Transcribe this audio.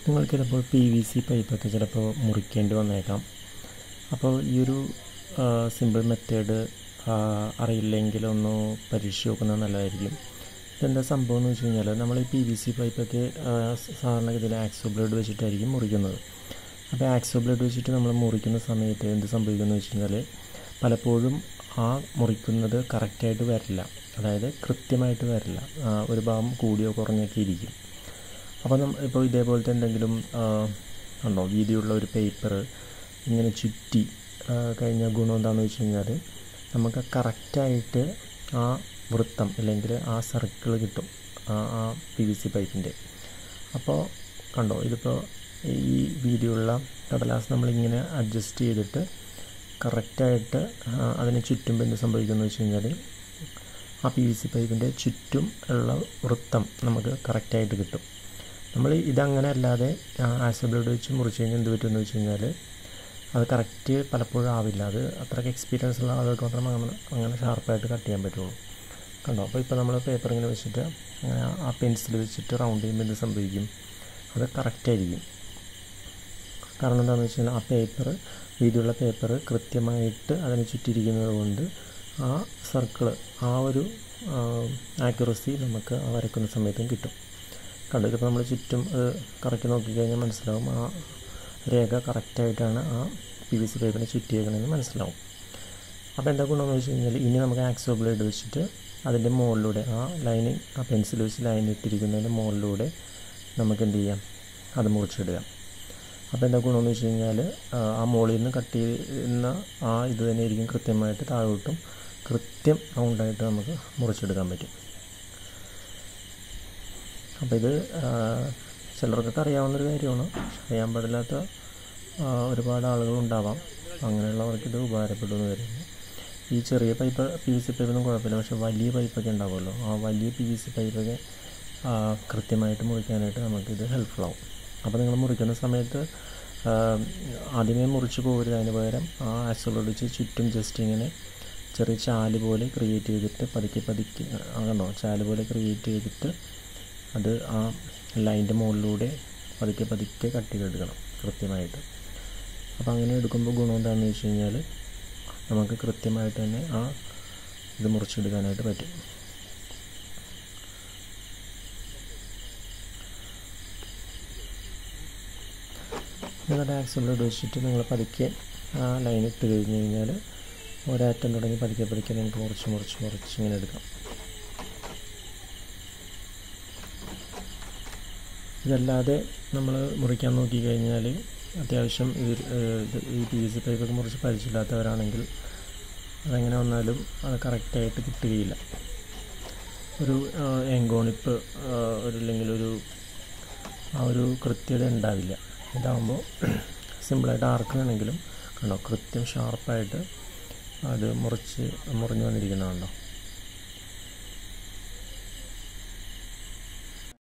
നിങ്ങൾക്ക് ചിലപ്പോൾ P V C പൈപ്പൊക്കെ ചിലപ്പോൾ മുറിക്കേണ്ടി വന്നേക്കാം അപ്പോൾ ഈ ഒരു സിമ്പിൾ മെത്തേഡ് അറിയില്ലെങ്കിൽ ഒന്ന് പരീക്ഷ നോക്കുന്നത് നല്ലതായിരിക്കും ഇതെന്താ സംഭവം എന്ന് വെച്ച് കഴിഞ്ഞാൽ നമ്മൾ ഈ പി വി സി പൈപ്പൊക്കെ സാധാരണഗതിയിൽ ആക്സോ ബ്ലേഡ് വെച്ചിട്ടായിരിക്കും മുറിക്കുന്നത് അപ്പോൾ ആക്സോ ബ്ലേഡ് വെച്ചിട്ട് നമ്മൾ മുറിക്കുന്ന സമയത്ത് എന്ത് സംഭവിക്കുമെന്ന് വെച്ച് കഴിഞ്ഞാൽ പലപ്പോഴും ആ മുറിക്കുന്നത് കറക്റ്റായിട്ട് വരില്ല അതായത് കൃത്യമായിട്ട് വരില്ല ഒരു ഭാഗം കൂടിയോ കുറഞ്ഞൊക്കെ ഇരിക്കും അപ്പോൾ നമ്മൾ ഇപ്പോൾ ഇതേപോലത്തെ എന്തെങ്കിലും ഉണ്ടോ വീതിയുള്ള ഒരു പേപ്പർ ഇങ്ങനെ ചുറ്റി കഴിഞ്ഞ ഗുണം എന്താണെന്ന് വെച്ച് കഴിഞ്ഞാൽ നമുക്ക് കറക്റ്റായിട്ട് ആ വൃത്തം അല്ലെങ്കിൽ ആ സർക്കിൾ കിട്ടും ആ പി വി സി പൈപ്പിൻ്റെ അപ്പോൾ കണ്ടോ ഇതിപ്പോൾ ഈ വീതിയുള്ള കടലാസ് നമ്മളിങ്ങനെ അഡ്ജസ്റ്റ് ചെയ്തിട്ട് കറക്റ്റായിട്ട് അതിന് ചുറ്റുമ്പോൾ എന്ത് സംഭവിക്കുമെന്ന് വെച്ച് കഴിഞ്ഞാൽ ആ പി വി സി പൈപ്പിൻ്റെ ചുറ്റും ഉള്ള വൃത്തം നമുക്ക് കറക്റ്റായിട്ട് കിട്ടും നമ്മൾ ഇതങ്ങനെ അല്ലാതെ ആസിബ്ലേഡ് വെച്ച് മുറിച്ച് കഴിഞ്ഞാൽ എന്ത് പറ്റുമെന്ന് വെച്ച് കഴിഞ്ഞാൽ അത് കറക്റ്റ് പലപ്പോഴും ആവില്ല അത് അത്രയ്ക്ക് എക്സ്പീരിയൻസ് ഉള്ള ആളുകൾക്ക് മാത്രം അങ്ങനെ അങ്ങനെ ഷാർപ്പായിട്ട് കട്ട് ചെയ്യാൻ പറ്റുള്ളൂ കണ്ടോ അപ്പോൾ ഇപ്പോൾ നമ്മൾ പേപ്പർ ഇങ്ങനെ വെച്ചിട്ട് അങ്ങനെ ആ പെൻസിൽ വെച്ചിട്ട് റൗണ്ട് ചെയ്യുമ്പോൾ എന്ത് സംഭവിക്കും അത് കറക്റ്റായിരിക്കും കാരണം എന്താണെന്ന് വെച്ച് കഴിഞ്ഞാൽ ആ പേപ്പർ വീതിയുള്ള പേപ്പർ കൃത്യമായിട്ട് അതിനെ ചുറ്റിയിരിക്കുന്നത് കൊണ്ട് ആ സർക്കിള് ആ ഒരു ആക്യുറസി നമുക്ക് ആ വരയ്ക്കുന്ന സമയത്തും കിട്ടും കണ്ടു ഇതിപ്പോൾ നമ്മൾ ചുറ്റും അത് കറക്റ്റ് നോക്കിക്കഴിഞ്ഞാൽ മനസ്സിലാവും ആ രേഖ കറക്റ്റായിട്ടാണ് ആ പി വി സി പൈപ്പിനെ ചുറ്റിയേക്കണമെന്ന് മനസ്സിലാവും അപ്പോൾ എന്താ ഗുണമെന്ന് വെച്ച് കഴിഞ്ഞാൽ ഇനി നമുക്ക് ആക്സോ ബ്ലേഡ് വെച്ചിട്ട് അതിൻ്റെ മുകളിലൂടെ ആ ലൈന് ആ പെൻസിൽ വെച്ച് ലൈൻ ഇട്ടിരിക്കുന്നതിൻ്റെ മുകളിലൂടെ നമുക്ക് എന്ത് ചെയ്യാം അത് മുറിച്ചിടുക അപ്പോൾ എന്താ ഗുണമെന്ന് വെച്ച് കഴിഞ്ഞാൽ ആ മുകളിൽ നിന്ന് കട്ട് ചെയ്യുന്ന ആ ഇത് തന്നെ ആയിരിക്കും കൃത്യമായിട്ട് താഴോട്ടും കൃത്യം റൗണ്ടായിട്ട് നമുക്ക് മുറിച്ചെടുക്കാൻ പറ്റും അപ്പോൾ ഇത് ചിലർക്കൊക്കെ അറിയാവുന്നൊരു കാര്യമാണ് അറിയാൻ പാടില്ലാത്ത ഒരുപാട് ആളുകളുണ്ടാവാം അങ്ങനെയുള്ളവർക്ക് ഇത് ഉപകാരപ്പെടുമെന്ന് വരുന്നു ഈ ചെറിയ പൈപ്പ് പി വി സി പൈപ്പൊന്നും കുഴപ്പമില്ല പക്ഷെ വലിയ പൈപ്പൊക്കെ ഉണ്ടാവുമല്ലോ ആ വലിയ പി വി സി പൈപ്പൊക്കെ കൃത്യമായിട്ട് മുറിക്കാനായിട്ട് നമുക്കിത് ഹെൽപ്ഫുൾ ആവും അപ്പോൾ നിങ്ങൾ മുറിക്കുന്ന സമയത്ത് ആദ്യമേ മുറിച്ച് പോകരുത് അതിന് പകരം ആ ആക്സലോടിച്ച് ചുറ്റും ജസ്റ്റ് ഇങ്ങനെ ചെറിയ ചാല് പോലെ ക്രിയേറ്റ് ചെയ്തിട്ട് പതുക്കെ പതുക്കെ കണ്ടോ ചാല് പോലെ ക്രിയേറ്റ് ചെയ്തിട്ട് അത് ആ ലൈൻ്റെ മുകളിലൂടെ പതുക്കെ പതുക്കെ കട്ട് ചെയ്തെടുക്കണം കൃത്യമായിട്ട് അപ്പോൾ അങ്ങനെ എടുക്കുമ്പോൾ ഗുണം എന്താണെന്ന് വെച്ച് കഴിഞ്ഞാൽ നമുക്ക് കൃത്യമായിട്ട് തന്നെ ആ ഇത് മുറിച്ചെടുക്കാനായിട്ട് പറ്റും നിങ്ങളുടെ ആക്സിബിളോട് വെച്ചിട്ട് നിങ്ങൾ പതുക്കെ ആ ലൈൻ ഇട്ട് കഴിഞ്ഞ് കഴിഞ്ഞാൽ ഒരറ്റം തുടങ്ങി പതുക്കെ പതുക്കെ നിങ്ങൾക്ക് മുറിച്ച് മുറിച്ച് മുറിച്ച് ഇങ്ങനെ എടുക്കാം ഇതല്ലാതെ നമ്മൾ മുറിക്കാൻ നോക്കിക്കഴിഞ്ഞാൽ അത്യാവശ്യം ഈ പി വി സി പൈപ്പൊക്കെ മുറിച്ച് പരിചയമില്ലാത്തവരാണെങ്കിൽ അതെങ്ങനെ വന്നാലും അത് കറക്റ്റായിട്ട് കിട്ടുകയില്ല ഒരു എങ്കോണിപ്പ് ഒരു അല്ലെങ്കിൽ ഒരു ആ ഒരു കൃത്യത ഉണ്ടാവില്ല ഇതാകുമ്പോൾ സിമ്പിളായിട്ട് ആർക്ക് വേണമെങ്കിലും കണ്ടോ കൃത്യം ഷാർപ്പായിട്ട് അത് മുറിച്ച് മുറിഞ്ഞു വന്നിരിക്കുന്നതുണ്ടോ